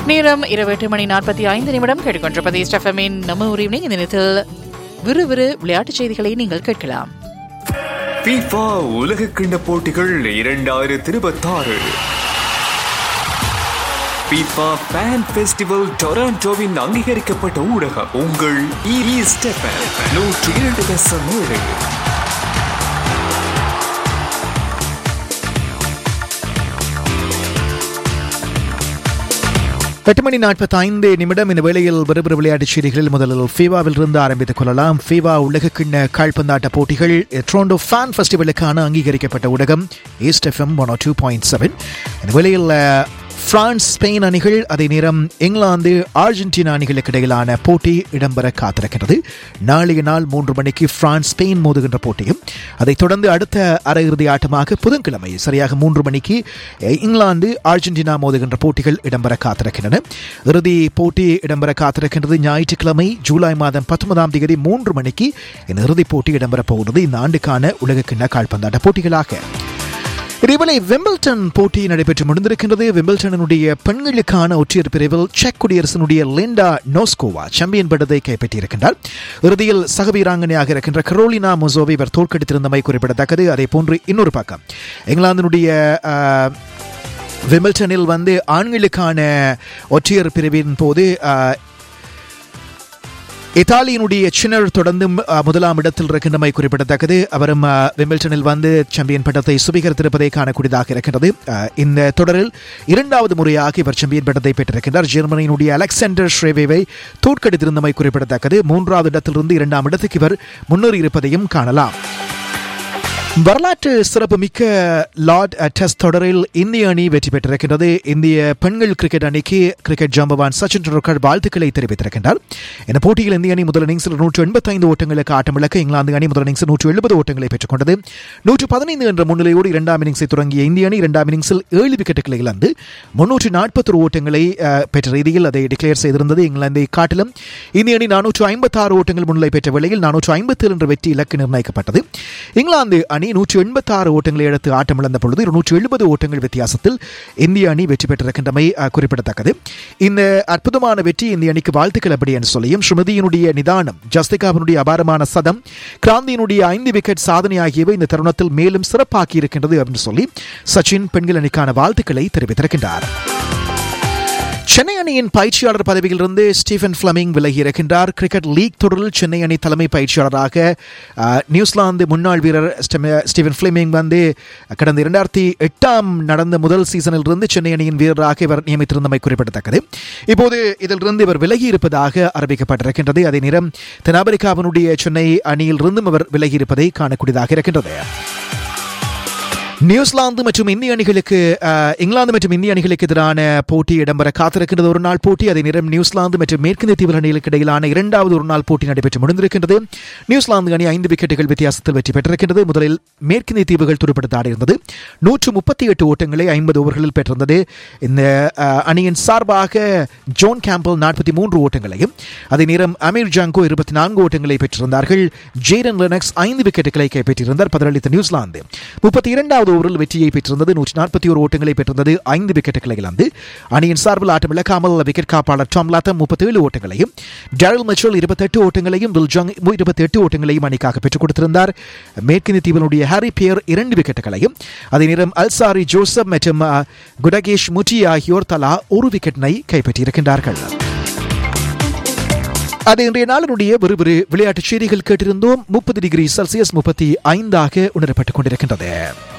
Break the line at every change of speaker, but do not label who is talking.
நேரம் இரவு எட்டு மணி நாற்பத்தி ஐந்து நிமிடம் கேட்டுக்கொண்டிருப்பது ஸ்டெஃபமின் நம்ம ஒரு ஈவினிங் இந்த நேரத்தில் விறுவிறு விளையாட்டுச் செய்திகளை நீங்கள் கேட்கலாம்
FIFA உலக கிண்ண போட்டிகள் இரண்டாயிரத்தி இருபத்தாறு FIFA ஃபேன் ஃபெஸ்டிவல் டொராண்டோவின் அங்கீகரிக்கப்பட்ட ஊடகம் உங்கள் இ ஸ்டெஃபன் நூற்றி இரண்டு தசம் ஏழு
எட்டு மணி நாற்பத்தி ஐந்து நிமிடம் இந்த வேளையில் விறுவிறு விளையாட்டுச் செய்திகளில் முதலில் ஃபீவாவில் இருந்து ஆரம்பித்துக் கொள்ளலாம் ஃபீவா உலகக்கிண்ண கால்பந்தாட்ட போட்டிகள் ட்ரோண்டோ ஃபேன் ஃபெஸ்டிவலுக்கான அங்கீகரிக்கப்பட்ட ஊடகம் east FM one two point seven இந்த வேளையில் அஹ், பிரான்ஸ் ஸ்பெயின் அணிகள் அதே நேரம் இங்கிலாந்து அர்ஜென்டினா அணிகளுக்கு இடையிலான போட்டி இடம்பெற காத்திருக்கிறது நாளைய நாள் மூன்று மணிக்கு பிரான்ஸ் ஸ்பெயின் மோதுகின்ற போட்டியும் அதைத் தொடர்ந்து அடுத்த அரையிறுதி ஆட்டமாக புதன்கிழமை சரியாக மூன்று மணிக்கு அஹ், இங்கிலாந்து அர்ஜென்டினா மோதுகின்ற போட்டிகள் இடம்பெற காத்திருக்கின்றன இறுதி போட்டி இடம்பெற காத்திருக்கின்றது ஞாயிற்றுக்கிழமை ஜூலை மாதம் பத்தொன்பதாம் தேதி மூன்று மணிக்கு இந்த இறுதிப் போட்டி இடம்பெறப் போகிறது இந்த ஆண்டுக்கான உலகக்கிண்ண கால்பந்தாட்ட போட்டிகளாக இதேவேளை விம்பிள்டன் போட்டி நடைபெற்று முடிந்திருக்கின்றது விம்பிள்டனுடைய பெண்களுக்கான ஒற்றையர் பிரிவில் செக் குடியரசனுடைய லிண்டா நோஸ்கோவா சாம்பியன் பட்டத்தை கைப்பற்றியிருக்கின்றார் இறுதியில் சக வீராங்கனையாக இருக்கின்ற கரோலினா மொசோவை இவர் தோற்கடித்திருந்தமை குறிப்பிடத்தக்கது அதே போன்று இன்னொரு பக்கம் இங்கிலாந்தினுடைய ஆஹ், விம்பிள்டனில் வந்து ஆண்களுக்கான ஒற்றையர் பிரிவின் போது ஆஹ், இத்தாலியினுடைய சின்னர் தொடர்ந்து முதலாம் இடத்தில் இருக்கின்றமை குறிப்பிடத்தக்கது அவரும் அஹ், விம்பிள்டனில் வந்து சாம்பியன் பட்டத்தை சுபீகரித்திருப்பதை காணக்கூடியதாக இருக்கின்றது அஹ், இந்த தொடரில் இரண்டாவது முறையாக இவர் சாம்பியன் பட்டத்தை பெற்றிருக்கின்றார் ஜெர்மனியினுடைய அலெக்சாண்டர் ஷ்ரேவேவை தோற்கடித்திருந்தமை குறிப்பிடத்தக்கது மூன்றாவது இடத்திலிருந்து இரண்டாம் இடத்துக்கு இவர் முன்னேறி இருப்பதையும் காணலாம் வரலாற்று சிறப்புமிக்க லார்ட் டெஸ்ட் தொடரில் இந்திய அணி வெற்றி பெற்றிருக்கின்றது இந்திய பெண்கள் கிரிக்கெட் அணிக்கு கிரிக்கெட் ஜாம்பவான் சச்சின் டெண்டுல்கர் வாழ்த்துக்களை தெரிவித்திருக்கின்றார் இந்த போட்டியில் இந்திய அணி முதல் இன்னிங்ஸில் நூற்று எண்பத்தைந்து ஓட்டங்களுக்கு ஆட்டமிழக்க இங்கிலாந்து அணி முதல் இன்னிங்ஸில் நூற்று எழுபது ஓட்டங்களை பெற்றுக்கொண்டது நூற்று பதினைந்து என்ற முன்னிலையோடு இரண்டாம் இன்னிங்ஸை தொடங்கிய இந்திய அணி இரண்டாம் இன்னிங்ஸில் ஏழு விக்கெட்டுகளை இழந்து முன்னூற்று நாற்பத்தொரு ஓட்டங்களை அஹ், பெற்ற ரீதியில் அதை டிக்ளேர் செய்திருந்தது இங்கிலாந்தை காட்டிலும் இந்திய அணி நானூற்று ஐம்பத்தாறு ஓட்டங்கள் முன்னிலை பெற்ற வேளையில் நானூற்று ஐம்பத்தேழு என்ற வெற்றி இலக்கு நிர்ணயிக்கப்பட்டது இங்கிலாந்து அணி நூற்று எண்பத்தாறு ஓட்டங்களை எடுத்து ஆட்டமிழந்த பொழுது நூற்று எழுபது ஓட்டங்கள் வித்தியாசத்தில் இந்திய அணி வெற்றி பெற்றிருக்கின்றமை அஹ், குறிப்பிடத்தக்கது இந்த அற்புதமான வெற்றி இந்திய அணிக்கு வாழ்த்துக்கள் அப்படி என்று சொல்லியும் ஸ்ருமதியினுடைய நிதானம் ஜஸ்திகாவினுடைய அபாரமான சதம் கிராந்தியினுடைய ஐந்து விக்கெட் சாதனை ஆகியவை இந்த தருணத்தில் மேலும் சிறப்பாக்கி இருக்கின்றது அப்படின்னு சொல்லி சச்சின் பெண்கள் அணிக்கான வாழ்த்துக்களை தெரிவித்திருக்கின்றார் சென்னை அணியின் பயிற்சியாளர் பதவியிலிருந்து ஸ்டீஃபன் ஃபிளமிங் விலகி இருக்கின்றார் கிரிக்கெட் லீக் தொடரில் சென்னை அணி தலைமை பயிற்சியாளராக அஹ், நியூசிலாந்து முன்னாள் வீரர் ஸ்டெம- ஸ்டீஃபன் ஃபிளமிங் வந்து கடந்த இரண்டாயிரத்தி எட்டாம் நடந்த முதல் சீசனில் இருந்து சென்னை அணியின் வீரராக இவர் நியமித்திருந்தமை குறிப்பிடத்தக்கது இப்போது இதிலிருந்து இவர் விலகி இருப்பதாக அறிவிக்கப்பட்டிருக்கின்றது அதே நேரம் தென்னாப்பிரிக்காவினுடைய சென்னை அணியில் இருந்தும் அவர் விலகி இருப்பதை காணக்கூடியதாக இருக்கின்றது நியூசிலாந்து மற்றும் இந்திய அணிகளுக்கு அஹ், இங்கிலாந்து மற்றும் இந்திய அணிகளுக்கு எதிரான போட்டி இடம்பெற காத்திருக்கின்றது ஒரு நாள் போட்டி அதே நேரம் நியூசிலாந்து மற்றும் மேற்கிந்திய தீவு அணிகளுக்கு இடையிலான இரண்டாவது ஒரு நாள் போட்டி நடைபெற்று முடிந்திருக்கின்றது நியூசிலாந்து அணி ஐந்து விக்கெட்டுகள் வித்தியாசத்தில் வெற்றி பெற்றிருக்கின்றது முதலில் மேற்கிந்திய தீவுகள் துடுப்படுத்த ஆடியிருந்தது நூற்று முப்பத்தி எட்டு ஓட்டங்களை ஐம்பது ஓவர்களில் பெற்றிருந்தது இந்த அஹ், அணியின் சார்பாக ஜோன் கேம்பல் நாற்பத்தி மூன்று ஓட்டங்களையும் அதே நேரம் அமீர் ஜாங்கோ இருபத்தி நான்கு ஓட்டங்களை பெற்றிருந்தார்கள் ஜேரன் லெனக்ஸ் ஐந்து விக்கெட்டுகளை கைப்பற்றியிருந்தார் பதிலளித்த நியூசிலாந்து முப்பத்தி இரண்டாவது ஓவரில் வெற்றியை பெற்றிருந்தது நூற்றி நாற்பத்தி ஒரு ஓட்டங்களை பெற்றிருந்தது ஐந்து விக்கெட்டுகளை இழந்து அணியின் சார்பில் ஆட்டம் இழக்காமல் விக்கெட் காப்பாளர் டாம் லாத்தம் முப்பத்தேழு ஓட்டங்களையும் டேரல் மெச்சல் இருபத்தெட்டு ஓட்டங்களையும் வில்ஜாங் இருபத்தெட்டு ஓட்டங்களையும் அணிக்காக பெற்றுக் கொடுத்திருந்தார் மேற்கிந்திய தீவினுடைய ஹாரி பியர் இரண்டு விக்கெட்டுகளையும் அதே நேரம் அல்சாரி ஜோசப் மற்றும் அஹ், குடகேஷ் முட்டி ஆகியோர் தலா ஒரு விக்கெட்டினை கைப்பற்றியிருக்கின்றார்கள் அது இன்றைய நாளினுடைய விறுவிறு விளையாட்டுச் செய்திகள் கேட்டிருந்தோம் முப்பது டிகிரி செல்சியஸ் முப்பத்தி ஐந்தாக உணரப்பட்டுக் கொண்டிருக்கின்றது